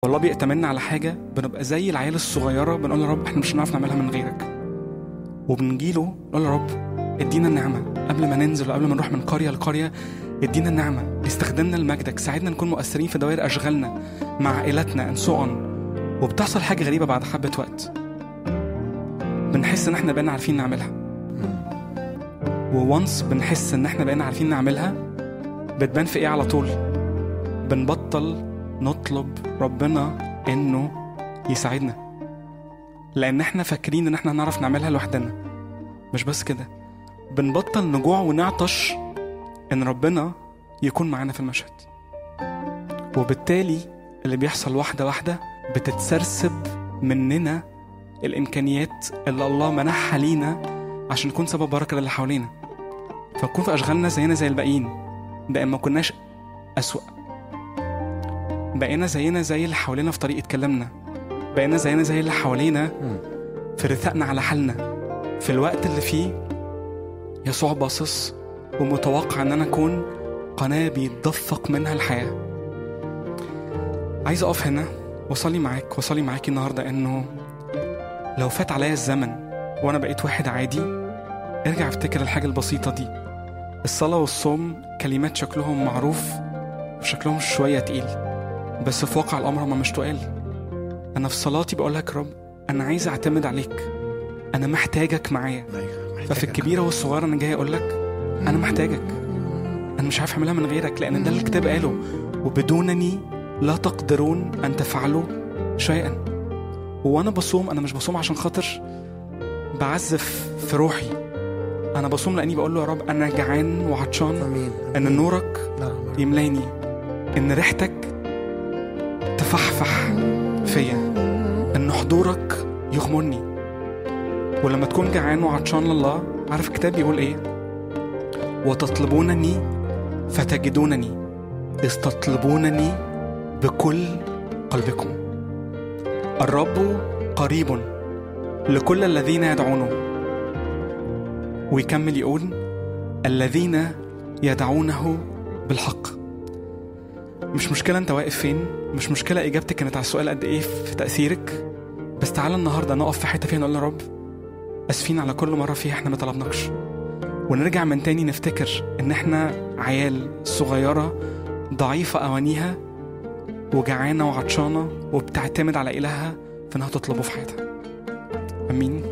والله بيأتمنا على حاجة بنبقى زي العيال الصغيرة بنقول يا رب احنا مش هنعرف نعملها من غيرك وبنجيله نقول يا رب ادينا النعمة قبل ما ننزل وقبل ما نروح من قرية لقرية ادينا النعمة استخدمنا لمجدك ساعدنا نكون مؤثرين في دوائر أشغالنا مع عائلاتنا and so on وبتحصل حاجة غريبة بعد حبة وقت بنحس ان احنا بقينا عارفين نعملها وونس بنحس ان احنا بقينا عارفين نعملها بتبان في ايه على طول بنبطل نطلب ربنا انه يساعدنا لان احنا فاكرين ان احنا هنعرف نعملها لوحدنا مش بس كده بنبطل نجوع ونعطش ان ربنا يكون معانا في المشهد وبالتالي اللي بيحصل واحده واحده بتتسرسب مننا الامكانيات اللي الله منحها لينا عشان نكون سبب بركه للي حوالينا فنكون في اشغالنا زينا زي الباقيين بقى ما كناش اسوأ بقينا زينا زي اللي حوالينا في طريقه كلامنا بقينا زينا زي اللي حوالينا في رثائنا على حالنا في الوقت اللي فيه يسوع باصص ومتوقع ان انا اكون قناه بيتدفق منها الحياه عايز اقف هنا واصلي معاك واصلي معاكي النهارده انه لو فات عليا الزمن وانا بقيت واحد عادي ارجع افتكر الحاجه البسيطه دي الصلاه والصوم كلمات شكلهم معروف وشكلهم شويه تقيل بس في واقع الامر هما مش تقال انا في صلاتي بقول لك رب انا عايز اعتمد عليك انا محتاجك معايا ففي الكبيره والصغيره انا جاي اقول لك انا محتاجك انا مش عارف اعملها من غيرك لان ده اللي الكتاب قاله وبدونني لا تقدرون ان تفعلوا شيئا وانا بصوم انا مش بصوم عشان خاطر بعزف في روحي انا بصوم لاني بقول له يا رب انا جعان وعطشان امين ان نورك نعم يملاني ان ريحتك تفحفح فيا ان حضورك يغمرني ولما تكون جعان وعطشان لله عارف الكتاب بيقول ايه وتطلبونني فتجدونني إذ تطلبونني بكل قلبكم الرب قريب لكل الذين يدعونه ويكمل يقول الذين يدعونه بالحق مش مشكلة انت واقف فين مش مشكلة اجابتك كانت على السؤال قد ايه في تأثيرك بس تعالى النهاردة نقف في حتة فيها نقول يا رب اسفين على كل مرة فيها احنا ما طلبناكش ونرجع من تاني نفتكر ان احنا عيال صغيرة ضعيفة اوانيها وجعانة وعطشانة وبتعتمد على إلهها في انها تطلبه في حياتها امين